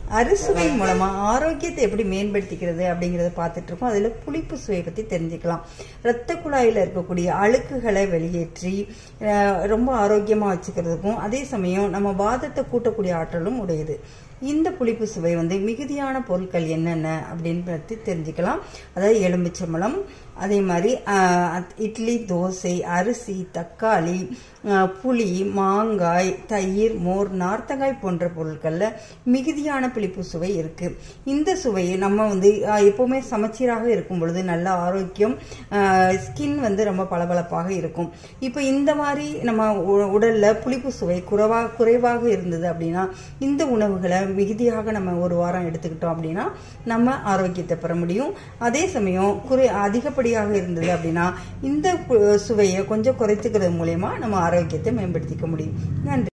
அறுசுவை மூலமா ஆரோக்கியத்தை எப்படி மேம்படுத்திக்கிறது அப்படிங்கறத பார்த்துட்டு இருக்கோம் அதுல புளிப்பு சுவை பத்தி தெரிஞ்சுக்கலாம் இரத்த குழாயில இருக்கக்கூடிய அழுக்குகளை வெளியேற்றி அஹ், ரொம்ப ஆரோக்கியமா வச்சுக்கிறதுக்கும் அதே சமயம் நம்ம வாதத்தை கூட்டக்கூடிய ஆற்றலும் உடையது இந்த புளிப்பு சுவை வந்து மிகுதியான பொருட்கள் என்னென்ன அப்படின்னு பற்றி தெரிஞ்சுக்கலாம் அதாவது எலுமிச்சம்பழம் அதே மாதிரி ஆஹ், இட்லி தோசை அரிசி தக்காளி ஆஹ், புளி மாங்காய் தயிர் மோர் நார்த்தங்காய் போன்ற பொருட்கள்ல மிகுதியான புளிப்பு சுவை இருக்கு இந்த சுவையை நம்ம வந்து ஆஹ், எப்பவுமே சமச்சீராக இருக்கும் பொழுது நல்ல ஆரோக்கியம் ஸ்கின் வந்து ரொம்ப பளபளப்பாக இருக்கும் இப்போ இந்த மாதிரி நம்ம உ- உடல்ல புளிப்பு சுவை குறைவா குறைவாக இருந்தது அப்படின்னா இந்த உணவுகளை மிகுதியாக நம்ம ஒரு வாரம் எடுத்துக்கிட்டோம் அப்படின்னா நம்ம ஆரோக்கியத்தை பெற முடியும் அதே சமயம் குறை அதிகப்படியாக இருந்தது அப்படின்னா இந்த பு- சுவையை கொஞ்சம் குறைத்துக்கிறது மூலயமா நம்ம ஆரோக்கியத்தை மேம்படுத்திக்க முடியும் நன்றி